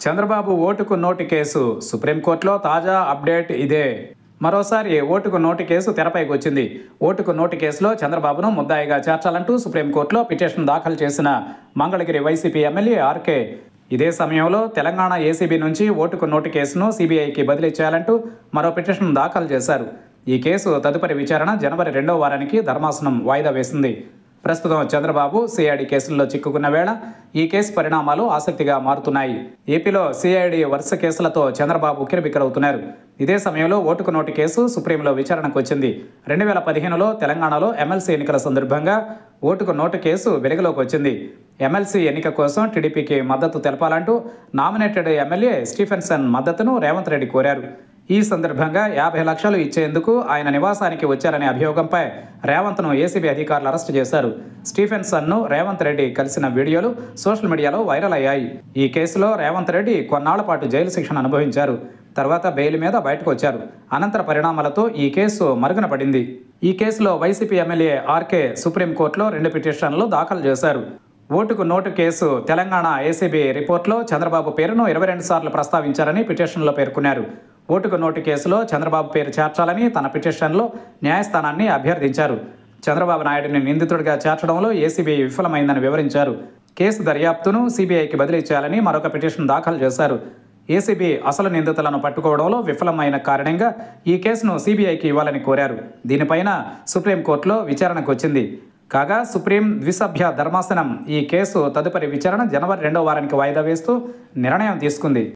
చంద్రబాబు ఓటుకు note case సుప్రీంకోర్టులో తాజా అప్డేట్ ఇదే మరోసారి ఓటుకు నోటు కేసు తెరపైకి వచ్చింది ఓటుకు నోటు కేసులో చంద్రబాబును ముద్దాయిగా చేర్చాలంటూ సుప్రీంకోర్టులో పిటిషన్ దాఖలు చేసిన మంగళగిరి వైసీపీ ఎమ్మెల్యే ఆర్కే ఇదే సమయంలో తెలంగాణ ఏసీబీ నుంచి ఓటుకు నోటు కేసును సిబిఐకి బదిలీ చేయాలంటూ మరో పిటిషన్ దాఖలు చేశారు ఈ కేసు తదుపరి విచారణ జనవరి రెండో వారానికి ధర్మాసనం వాయిదా వేసింది ప్రస్తుతం చంద్రబాబు సిఐడి కేసుల్లో చిక్కుకున్న వేళ ఈ కేసు పరిణామాలు ఆసక్తిగా మారుతున్నాయి ఏపీలో సిఐడి వరుస కేసులతో చంద్రబాబు ఉక్కిరిబిక్కిరవుతున్నారు ఇదే సమయంలో ఓటుకు నోటు కేసు సుప్రీంలో విచారణకు వచ్చింది రెండు వేల పదిహేనులో తెలంగాణలో ఎమ్మెల్సీ ఎన్నికల సందర్భంగా ఓటుకు నోటు కేసు వెలుగులోకి వచ్చింది ఎమ్మెల్సీ ఎన్నిక కోసం టీడీపీకి మద్దతు తెలపాలంటూ నామినేటెడ్ ఎమ్మెల్యే స్టీఫెన్సన్ మద్దతును రేవంత్ రెడ్డి కోరారు ఈ సందర్భంగా యాభై లక్షలు ఇచ్చేందుకు ఆయన నివాసానికి వచ్చారనే అభియోగంపై రేవంత్ను ఏసీబీ అధికారులు అరెస్టు చేశారు స్టీఫెన్సన్ను రేవంత్ రెడ్డి కలిసిన వీడియోలు సోషల్ మీడియాలో వైరల్ అయ్యాయి ఈ కేసులో రేవంత్ రెడ్డి కొన్నాళ్ల పాటు జైలు శిక్షణ అనుభవించారు తర్వాత బెయిల్ మీద బయటకు వచ్చారు అనంతర పరిణామాలతో ఈ కేసు మరుగున పడింది ఈ కేసులో వైసీపీ ఎమ్మెల్యే ఆర్కే సుప్రీంకోర్టులో రెండు పిటిషన్లు దాఖలు చేశారు ఓటుకు నోటు కేసు తెలంగాణ ఏసీబీ రిపోర్ట్లో చంద్రబాబు పేరును ఇరవై రెండు సార్లు ప్రస్తావించారని పిటిషన్లో పేర్కొన్నారు ఓటుకు నోటు కేసులో చంద్రబాబు పేరు చేర్చాలని తన పిటిషన్లో న్యాయస్థానాన్ని అభ్యర్థించారు చంద్రబాబు నాయుడిని నిందితుడిగా చేర్చడంలో ఏసీబీ విఫలమైందని వివరించారు కేసు దర్యాప్తును సిబిఐకి బదిలీ చేయాలని మరొక పిటిషన్ దాఖలు చేశారు ఏసీబీ అసలు నిందితులను పట్టుకోవడంలో విఫలమైన కారణంగా ఈ కేసును సిబిఐకి ఇవ్వాలని కోరారు దీనిపైన సుప్రీంకోర్టులో విచారణకు వచ్చింది కాగా సుప్రీం ద్విసభ్య ధర్మాసనం ఈ కేసు తదుపరి విచారణ జనవరి రెండో వారానికి వాయిదా వేస్తూ నిర్ణయం తీసుకుంది